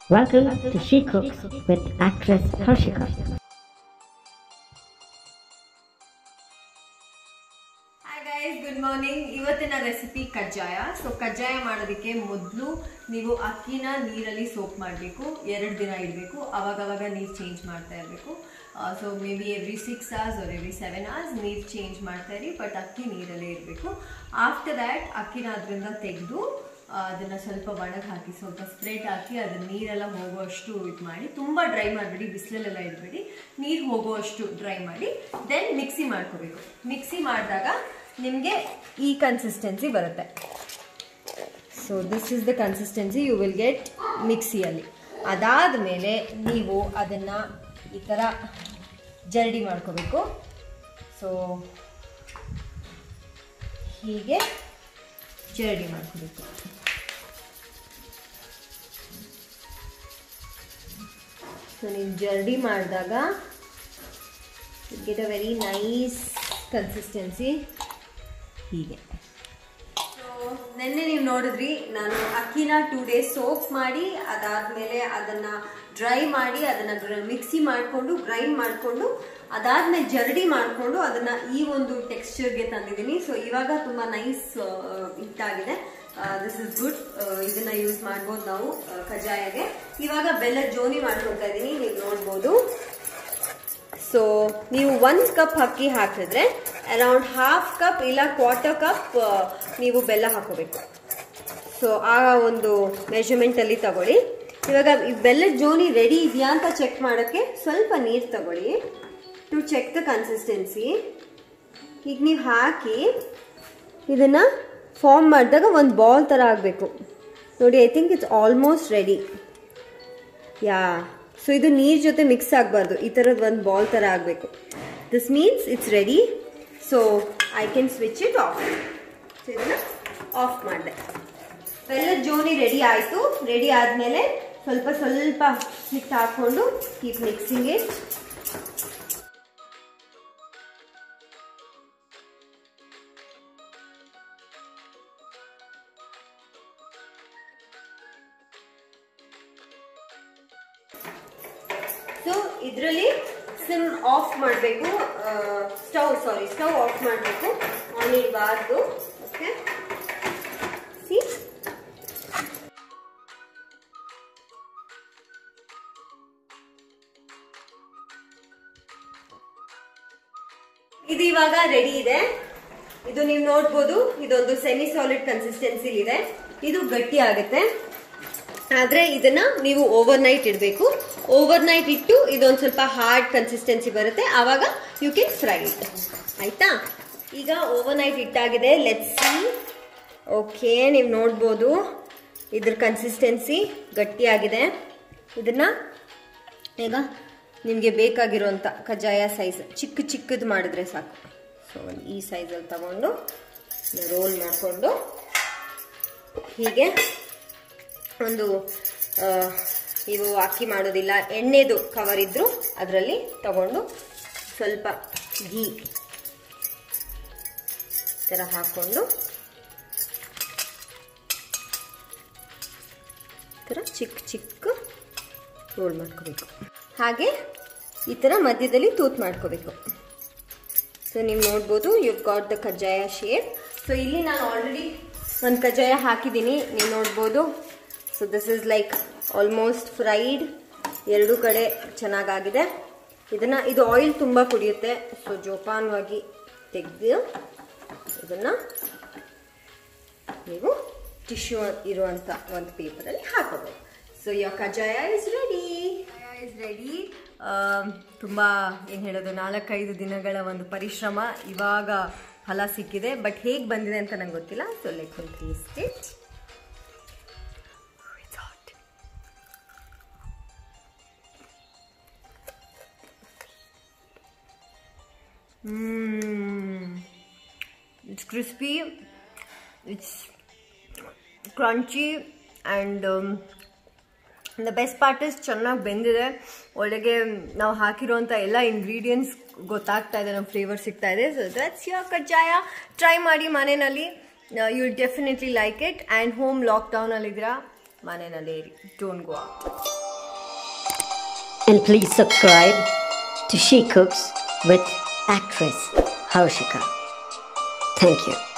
Welcome to She Cooks with actress Harshika. Hi guys good morning ಇವತ್ತಿನ recipe ಕಜ್ಜಾಯ so ಕಜ್ಜಾಯ ಮಾಡೋದಕ್ಕೆ ಮೊದಲು ನೀವು ಅಕ್ಕಿನ ನೀರಲ್ಲಿ ಸೋಪ್ ಮಾಡಬೇಕು ಎರಡು ದಿನ ಇಡಬೇಕು ಅವಾಗವಾಗ ನೀರು ಚೇಂಜ್ ಮಾಡ್ತಾ ಇರಬೇಕು so may be every six hours or every seven hours ನೀರು ಚೇಂಜ್ ಮಾಡ್ತಾ ಇರಿ ಬಟ್ ಅಕ್ಕಿ ನೀರಲ್ಲೇ ಇರಬೇಕು ಆಫ್ಟರ್ ದ್ಯಾಟ್ ಅಕ್ಕಿನ ಅದರಿಂದ ತೆಗೆದು ಅದನ್ನು ಸ್ವಲ್ಪ ಒಣಗಿ ಹಾಕಿ ಸ್ವಲ್ಪ ಸ್ಪ್ರೆಡ್ ಹಾಕಿ ಅದನ್ನ ನೀರೆಲ್ಲ ಹೋಗುವಷ್ಟು ಇದು ಮಾಡಿ ತುಂಬ ಡ್ರೈ ಮಾಡಬೇಡಿ ಬಿಸಿಲಲ್ಲೆಲ್ಲ ಇಡಬೇಡಿ ನೀರು ಹೋಗುವಷ್ಟು ಡ್ರೈ ಮಾಡಿ ದೆನ್ ಮಿಕ್ಸಿ ಮಾಡ್ಕೋಬೇಕು ಮಿಕ್ಸಿ ಮಾಡಿದಾಗ ನಿಮಗೆ ಈ ಕನ್ಸಿಸ್ಟೆನ್ಸಿ ಬರುತ್ತೆ so this is the consistency you will get ಮಿಕ್ಸಿಯಲ್ಲಿ ಅದಾದ ಮೇಲೆ ನೀವು ಅದನ್ನು ಈ ಥರ ಜರಡಿ ಮಾಡ್ಕೋಬೇಕು ಸೊ ಹೀಗೆ ಜರಡಿ ಮಾಡ್ಕೋಬೇಕು ಸೊ ನೀವು ಜರ್ಡಿ ಮಾಡಿದಾಗ get a very nice consistency ಹೀಗೆ ಸೊ ನಿನ್ನೆ ನೀವು ನೋಡಿದ್ರಿ ನಾನು ಅಕ್ಕಿನ ಟೂ ಡೇಸ್ ಸೋಪ್ ಮಾಡಿ ಅದಾದಮೇಲೆ ಅದನ್ನು ಡ್ರೈ ಮಾಡಿ ಅದನ್ನು ಮಿಕ್ಸಿ ಮಾಡಿಕೊಂಡು ಗ್ರೈಂಡ್ ಮಾಡಿಕೊಂಡು ಅದಾದ್ಮೇಲೆ ಜರಡಿ ಮಾಡಿಕೊಂಡು ಅದನ್ನು ಈ ಒಂದು ಟೆಕ್ಸ್ಚರ್ಗೆ ತಂದಿದ್ದೀನಿ ಸೊ ಇವಾಗ ತುಂಬ ನೈಸ್ ಹಿಟ್ಟಾಗಿದೆ ದಿಸ್ ಇಸ್ ಗುಡ್ ಇದನ್ನ ಯೂಸ್ ಮಾಡ್ಬೋದು ನಾವು ಆ, ಕಜ್ಜಾಯಗೆ ಇವಾಗ ಬೆಲ್ಲ ಜೋನಿ ಮಾಡ್ಕೊಳ್ತಾ ಇದ್ದೀನಿ ನೀವು ನೋಡ್ಬೋದು ಸೊ ನೀವು ಒಂದು ಕಪ್ ಅಕ್ಕಿ ಹಾಕಿದ್ರೆ ಅರೌಂಡ್ ಹಾಫ್ ಕಪ್ ಇಲ್ಲ ಕ್ವಾರ್ಟರ್ ಕಪ್ ನೀವು ಬೆಲ್ಲ ಹಾಕೋಬೇಕು ಸೊ ಆ ಒಂದು ಮೆಷರ್ಮೆಂಟಲ್ಲಿ ತಗೊಳ್ಳಿ ಇವಾಗ ಈ ಬೆಲ್ಲದ ಜೋನಿ ರೆಡಿ ಇದೆಯಾ ಅಂತ ಚೆಕ್ ಮಾಡೋಕ್ಕೆ ಸ್ವಲ್ಪ ನೀರು ತಗೊಳ್ಳಿ ಟು ಚೆಕ್ ದ ಕನ್ಸಿಸ್ಟೆನ್ಸಿ ಈಗ ನೀವು ಹಾಕಿ ಇದನ್ನು ಫಾರ್ಮ್ ಮಾಡಿದಾಗ ಒಂದು ಬಾಲ್ ಥರ ಆಗಬೇಕು ನೋಡಿ I think it's almost ready yeah so ಇದು ನೀರ್ ಜೊತೆ ಮಿಕ್ಸ್ ಆಗಬಾರ್ದು ಈ ಥರದ್ದು ಒಂದು ಬಾಲ್ ಥರ ಆಗಬೇಕು this means it's ready so I can switch it off so ಇದನ್ನು ಆಫ್ ಮಾಡಿದೆ ಬೆಲ್ಲದ ಜೋನಿ ರೆಡಿ ಆಯಿತು ರೆಡಿ ಆದಮೇಲೆ ಸ್ವಲ್ಪ ಸ್ವಲ್ಪ ಹಿಟ್ಟು ಹಾಕ್ಕೊಂಡು ಕೀಪ್ ಮಿಕ್ಸಿಂಗ್ ಇಟ್ ಸೊ ಇದರಲ್ಲಿ ಸಿಮ್ ಆಫ್ ಮಾಡಬೇಕು ಸ್ಟವ್ ಸಾರಿ ಸ್ಟವ್ ಆಫ್ ಮಾಡಬೇಕು ಆನ್ ಇಡಬಾರ್ದು ಓಕೆ ಸಿ ಇದು ಇವಾಗ ರೆಡಿ ಇದೆ ಇದು ನೀವು ನೋಡ್ಬೋದು ಇದೊಂದು ಸೆಮಿ ಸಾಲಿಡ್ ಕನ್ಸಿಸ್ಟೆನ್ಸಿ ಇದೆ ಇದು ಗಟ್ಟಿ ಆಗುತ್ತೆ ಆದ್ರೆ ಇದನ್ನ ನೀವು ಓವರ್ ನೈಟ್ ಇಡಬೇಕು ಓವರ್ ನೈಟ್ ಇಟ್ಟು ಇದೊಂದು ಸ್ವಲ್ಪ ಹಾರ್ಡ್ ಕನ್ಸಿಸ್ಟೆನ್ಸಿ ಬರುತ್ತೆ ಆವಾಗ ಯು ಕ್ಯಾನ್ ಫ್ರೈ ಇಟ್ ಆಯ್ತಾ ಈಗ ಓವರ್ ನೈಟ್ ಇಟ್ಟಾಗಿದೆ ಲೆಟ್ಸ್ ಸಿ ಓಕೆ ನೀವು ನೋಡ್ಬೋದು ಇದ್ರ ಕನ್ಸಿಸ್ಟೆನ್ಸಿ ಗಟ್ಟಿಯಾಗಿದೆ ಇದನ್ನ ಈಗ ನಿಮಗೆ ಬೇಕಾಗಿರುವಂಥ ಕಜ್ಜಾಯ ಸೈಜ್ ಚಿಕ್ಕ ಚಿಕ್ಕದು ಮಾಡಿದ್ರೆ ಸಾಕು ಸೊ ಈ ಸೈಜಲ್ಲಿ ತಗೊಂಡು ರೋಲ್ ಮಾಡಿಕೊಂಡು ಹೀಗೆ ಒಂದು ಆ, ಇವು ಅಕ್ಕಿ ಮಾಡೋದಿಲ್ಲ ಎಣ್ಣೆದು ಕವರ್ ಇದ್ರು ಅದರಲ್ಲಿ ತಗೊಂಡು ಸ್ವಲ್ಪ ಗೀ ಈ ಥರ ಹಾಕ್ಕೊಂಡು ಈ ಥರ ಚಿಕ್ಕ ಚಿಕ್ಕ ರೋಲ್ ಮಾಡ್ಕೋಬೇಕು ಹಾಗೆ ಈ ಥರ ಮಧ್ಯದಲ್ಲಿ ತೂತ್ ಮಾಡ್ಕೋಬೇಕು ಸೊ ನೀವು ನೋಡ್ಬೋದು you got the kajjaya shape so ಇಲ್ಲಿ ನಾನು ಆಲ್ರೆಡಿ ಒಂದು ಕಜ್ಜಾಯ ಹಾಕಿದ್ದೀನಿ ನೀವು ನೋಡ್ಬೋದು so this is like almost fried ಎರಡೂ ಕಡೆ ಚೆನ್ನಾಗಾಗಿದೆ ಇದನ್ನು ಇದು ಆಯಿಲ್ ತುಂಬ ಕುಡಿಯುತ್ತೆ ಸೊ ಜೋಪಾನವಾಗಿ ತೆಗೆದು ಇದನ್ನು ನೀವು ಟಿಶ್ಯೂ ಇರುವಂಥ ಒಂದು ಪೇಪರಲ್ಲಿ ಹಾಕೋಬೇಕು so your kajjaya is ready is ready ತುಂಬ ಏನು ಹೇಳೋದು ನಾಲ್ಕೈದು ದಿನಗಳ ಒಂದು ಪರಿಶ್ರಮ ಇವಾಗ ಫಲ ಸಿಕ್ಕಿದೆ ಬಟ್ ಹೇಗೆ ಬಂದಿದೆ ಅಂತ ನಂಗೆ ಗೊತ್ತಿಲ್ಲ so let me taste it Mmm. It's crispy. It's crunchy and um, the best part is ಚೆನ್ನಾಗಿ ಬೆಂದಿದೆ ಒಳಗೆ ನಾವು ಹಾಕಿರೋಂಥ ಎಲ್ಲ ಇಂಗ್ರೀಡಿಯೆಂಟ್ಸ್ ಗೊತ್ತಾಗ್ತಾ ಇದೆ ನಮ್ಮ ಫ್ಲೇವರ್ ಸಿಗ್ತಾ ಇದೆ so that's your kajjaya try ಮಾಡಿ ಮನೆಯಲ್ಲಿ you definitely like it and home ಲಾಕ್ಡೌನಲ್ಲಿದ್ದೀರಾ ಮನೆಯಲ್ಲೇ ಇರಿ don't go out And please subscribe to She Cooks with actress Harshika. Thank you.